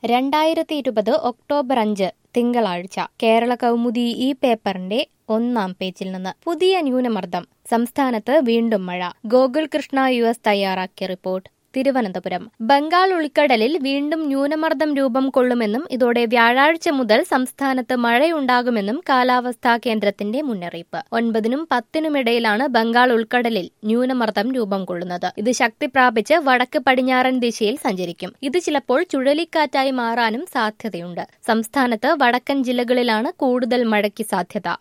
രണ്ടായിരത്തി ഇരുപത് ഒക്ടോബർ അഞ്ച് തിങ്കളാഴ്ച കേരള കൗമുദി ഈ പേപ്പറിന്റെ ഒന്നാം പേജിൽ നിന്ന് പുതിയ ന്യൂനമർദ്ദം സംസ്ഥാനത്ത് വീണ്ടും മഴ ഗോകുൽ കൃഷ്ണ യു എസ് തയ്യാറാക്കിയ റിപ്പോർട്ട് തിരുവനന്തപുരം ബംഗാൾ ഉൾക്കടലിൽ വീണ്ടും ന്യൂനമർദ്ദം രൂപം കൊള്ളുമെന്നും ഇതോടെ വ്യാഴാഴ്ച മുതൽ സംസ്ഥാനത്ത് മഴയുണ്ടാകുമെന്നും കാലാവസ്ഥാ കേന്ദ്രത്തിന്റെ മുന്നറിയിപ്പ് ഒൻപതിനും പത്തിനുമിടയിലാണ് ബംഗാൾ ഉൾക്കടലിൽ ന്യൂനമർദ്ദം രൂപം കൊള്ളുന്നത് ഇത് ശക്തി പ്രാപിച്ച് വടക്ക് പടിഞ്ഞാറൻ ദിശയിൽ സഞ്ചരിക്കും ഇത് ചിലപ്പോൾ ചുഴലിക്കാറ്റായി മാറാനും സാധ്യതയുണ്ട് സംസ്ഥാനത്ത് വടക്കൻ ജില്ലകളിലാണ് കൂടുതൽ മഴയ്ക്ക് സാധ്യത